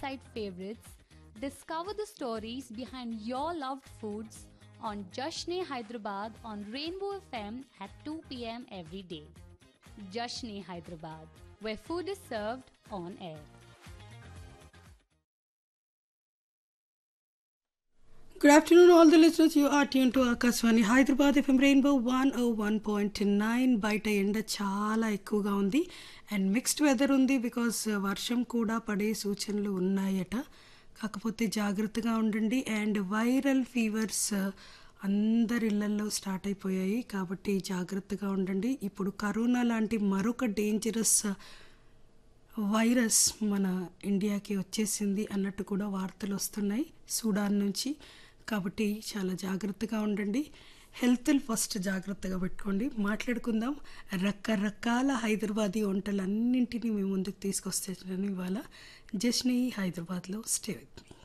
beachside favorites, discover the stories behind your loved foods on Jashne Hyderabad on Rainbow FM at 2 pm every day. Jashne Hyderabad, where food is served on air. Good afternoon, all the listeners. You are tuned to Akashvani Hyderabad FM rainbow one O one point nine బయట ఎండ చాలా ఎక్కువగా ఉంది and mixed weather ఉంది because వర్షం కూడా పడే సూచనలు ఉన్నాయట కాకపోతే జాగ్రత్తగా ఉండండి అండ్ వైరల్ ఫీవర్స్ అందరి ఇళ్లలో స్టార్ట్ అయిపోయాయి కాబట్టి జాగ్రత్తగా ఉండండి ఇప్పుడు కరోనా లాంటి మరొక డేంజరస్ వైరస్ మన ఇండియాకి వచ్చేసింది అన్నట్టు కూడా వార్తలు వస్తున్నాయి సూడాన్ నుంచి కాబట్టి చాలా జాగ్రత్తగా ఉండండి హెల్త్ ఫస్ట్ జాగ్రత్తగా పెట్టుకోండి మాట్లాడుకుందాం రకరకాల హైదరాబాదీ వంటలన్నింటినీ మీ ముందుకు తీసుకొస్తాను ఇవాళ జస్ని హైదరాబాద్లో స్టే విత్ మీ